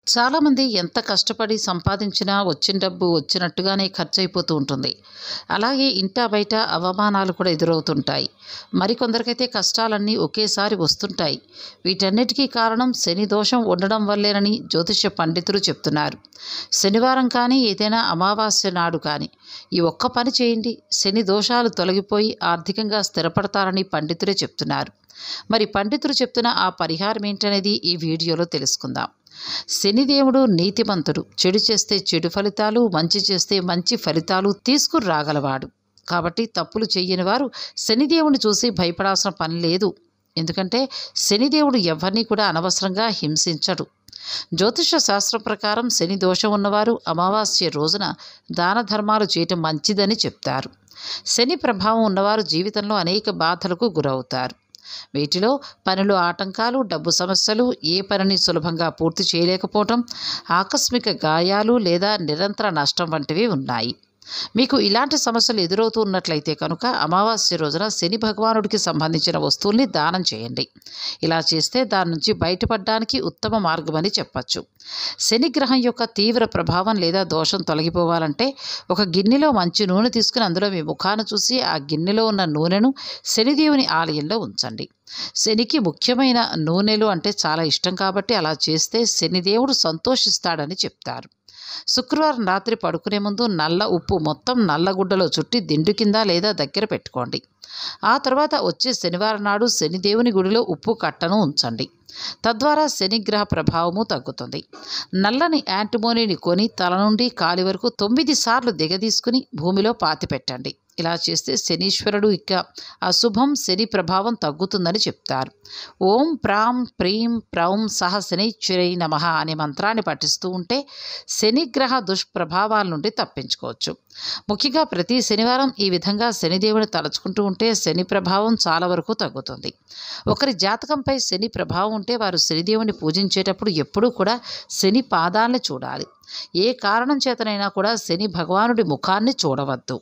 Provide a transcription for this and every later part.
చాలామంది ఎంత కష్టపడి సంపాదించినా వచ్చిన డబ్బు వచ్చినట్టుగానే ఖర్చు అయిపోతూ ఉంటుంది అలాగే ఇంటా బయట అవమానాలు కూడా ఎదురవుతుంటాయి మరికొందరికైతే కష్టాలన్నీ ఒకేసారి వస్తుంటాయి వీటన్నిటికీ కారణం శని దోషం ఉండడం వల్లేనని జ్యోతిష పండితులు చెప్తున్నారు శనివారం కానీ ఏదైనా అమావాస్య నాడు కానీ ఈ ఒక్క పని చేయండి శని దోషాలు తొలగిపోయి ఆర్థికంగా స్థిరపడతారని పండితులే చెప్తున్నారు మరి పండితులు చెప్తున్న ఆ పరిహారం ఏంటనేది ఈ వీడియోలో తెలుసుకుందాం శనిదేవుడు నీతిమంతుడు చెడు చేస్తే చెడు ఫలితాలు మంచి చేస్తే మంచి ఫలితాలు తీసుకురాగలవాడు కాబట్టి తప్పులు చెయ్యని వారు శనిదేవుని చూసి భయపడాల్సిన పని లేదు ఎందుకంటే శనిదేవుడు ఎవరిని కూడా అనవసరంగా హింసించడు జ్యోతిష శాస్త్రం ప్రకారం శని దోషం ఉన్నవారు అమావాస్య రోజున దాన ధర్మాలు చేయటం మంచిదని చెప్తారు శని ప్రభావం ఉన్నవారు జీవితంలో అనేక బాధలకు గురవుతారు వీటిలో పనులు ఆటంకాలు డబ్బు సమస్యలు ఏ పనిని సులభంగా పూర్తి చేయలేకపోవటం ఆకస్మిక గాయాలు లేదా నిరంతర నష్టం వంటివి ఉన్నాయి మీకు ఇలాంటి సమస్యలు ఎదురవుతూ ఉన్నట్లయితే కనుక అమావాస్య రోజున శని భగవానుడికి సంబంధించిన వస్తువుల్ని దానం చేయండి ఇలా చేస్తే దాని నుంచి బయటపడడానికి ఉత్తమ మార్గమని చెప్పచ్చు శని గ్రహం యొక్క తీవ్ర ప్రభావం లేదా దోషం తొలగిపోవాలంటే ఒక గిన్నెలో మంచి నూనె తీసుకుని అందులో మీ ముఖాన్ని చూసి ఆ గిన్నెలో ఉన్న నూనెను శనిదేవుని ఆలయంలో ఉంచండి శనికి ముఖ్యమైన నూనెలు అంటే చాలా ఇష్టం కాబట్టి అలా చేస్తే శనిదేవుడు సంతోషిస్తాడని చెప్తారు శుక్రవారం రాత్రి పడుకునే ముందు నల్ల ఉప్పు మొత్తం నల్లగుడ్డలో చుట్టి దిండు కింద లేదా దగ్గర పెట్టుకోండి ఆ తర్వాత వచ్చే శనివారం నాడు శనిదేవుని గుడిలో ఉప్పు కట్టను ఉంచండి తద్వారా శనిగ్రహ ప్రభావము తగ్గుతుంది నల్లని యాంటిమోనీని కొని తల నుండి కాలి వరకు తొమ్మిది సార్లు దిగదీసుకుని భూమిలో పాతిపెట్టండి ఇలా చేస్తే శనీశ్వరుడు ఇక అశుభం శని ప్రభావం తగ్గుతుందని చెప్తారు ఓం ప్రాం ప్రీం ప్రౌం సహ శనైశ్వరై నమ అనే మంత్రాన్ని పఠిస్తూ ఉంటే శనిగ్రహ దుష్ప్రభావాల నుండి తప్పించుకోవచ్చు ముఖ్యంగా ప్రతి శనివారం ఈ విధంగా శనిదేవుని తలుచుకుంటూ ఉంటే శని ప్రభావం చాలా వరకు తగ్గుతుంది ఒకరి జాతకంపై శని ప్రభావం ఉంటే వారు శనిదేవుని పూజించేటప్పుడు ఎప్పుడూ కూడా శని పాదాలని చూడాలి ఏ కారణం చేతనైనా కూడా శని భగవానుడి ముఖాన్ని చూడవద్దు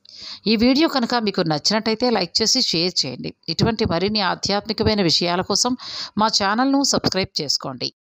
ఈ వీడియో కనుక మీకు నచ్చినట్టయితే లైక్ చేసి షేర్ చేయండి ఇటువంటి మరిన్ని ఆధ్యాత్మికమైన విషయాల కోసం మా ఛానల్ను సబ్స్క్రైబ్ చేసుకోండి